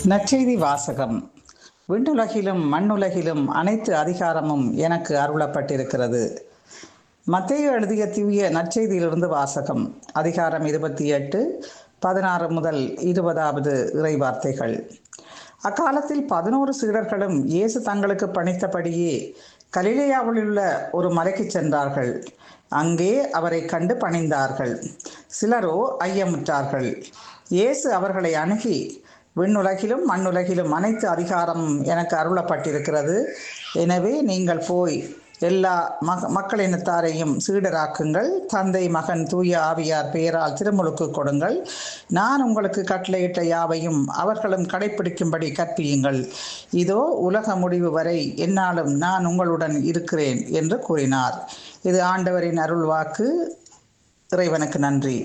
நற்செய்தி வாசகம் விண்ணுலகிலும் மண்ணுலகிலும் அனைத்து அதிகாரமும் எனக்கு அருளப்பட்டிருக்கிறது மத்தேயு எழுதிய தூய நற்செய்தியிலிருந்து வாசகம் அதிகாரம் இருபத்தி எட்டு பதினாறு முதல் இருபதாவது இறைவார்த்தைகள் அக்காலத்தில் பதினோரு சீடர்களும் இயேசு தங்களுக்கு பணித்தபடியே கலிலேயாவில் உள்ள ஒரு மலைக்கு சென்றார்கள் அங்கே அவரை கண்டு பணிந்தார்கள் சிலரோ ஐயமுற்றார்கள் இயேசு அவர்களை அணுகி விண்ணுலகிலும் மண்ணுலகிலும் அனைத்து அதிகாரமும் எனக்கு அருளப்பட்டிருக்கிறது எனவே நீங்கள் போய் எல்லா மக மக்களினத்தாரையும் சீடராக்குங்கள் தந்தை மகன் தூய ஆவியார் பெயரால் திருமுழுக்கு கொடுங்கள் நான் உங்களுக்கு கட்டளையிட்ட யாவையும் அவர்களும் கடைப்பிடிக்கும்படி கற்பியுங்கள் இதோ உலக முடிவு வரை என்னாலும் நான் உங்களுடன் இருக்கிறேன் என்று கூறினார் இது ஆண்டவரின் அருள்வாக்கு இறைவனுக்கு நன்றி